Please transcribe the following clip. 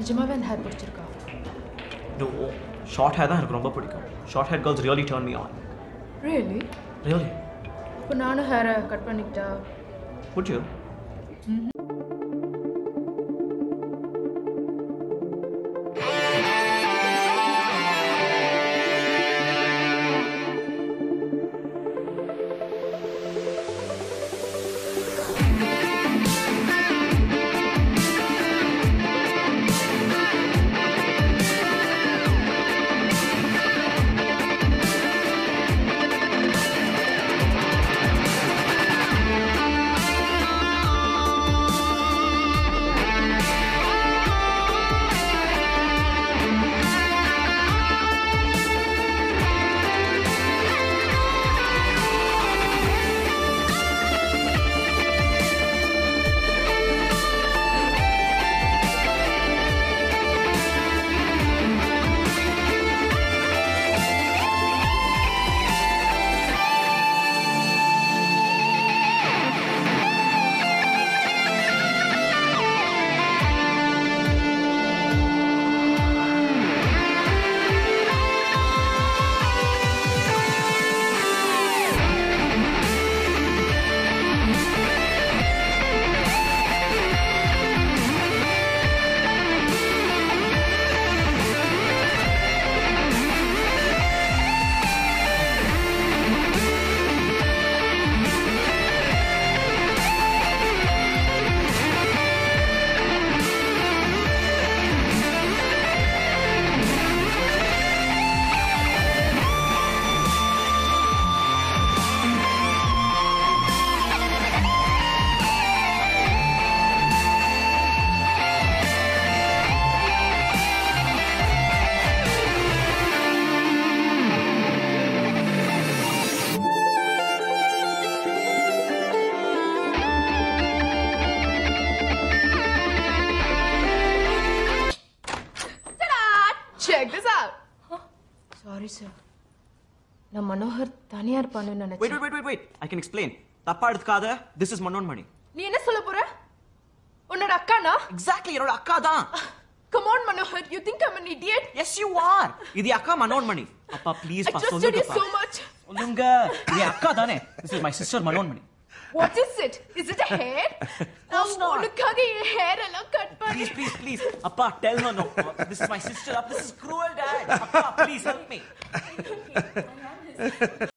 நிஜமாவே அந்த ஹேர் பிடிச்சிருக்கா நோ ஷார்ட் ஹேர் தான் எனக்கு ரொம்ப பிடிக்கும் short hair girls really turn me on really really இப்போ நானும் ஹேரை கட் பண்ணிக்கிட்டா would you check this out sorry sir நான் மனோகர் தனியா இருப்பான்னு wait நினைச்சேன் wait wait wait wait i can explain தப்பா எடுத்துக்காத this is மனோன் மணி நீ என்ன சொல்ல போற உன்னோட அக்கானா exactly என்னோட அக்கா தான் come on Manohar you think I'm an idiot yes you are இது என் அக்கா மனோன் மணி அப்பா ப்ளீஸ் I பா trusted you சொல்லுங்க so much சொல்லுங்க இது என் அக்கா தானே this is my sister மனோன் money what is it is it a hair course not. உனக்காக என் ஹேர் எல்லாம் கட் பண்ணி please please please அப்பா tell her no this is my sister this is cruel dad அப்பா please help me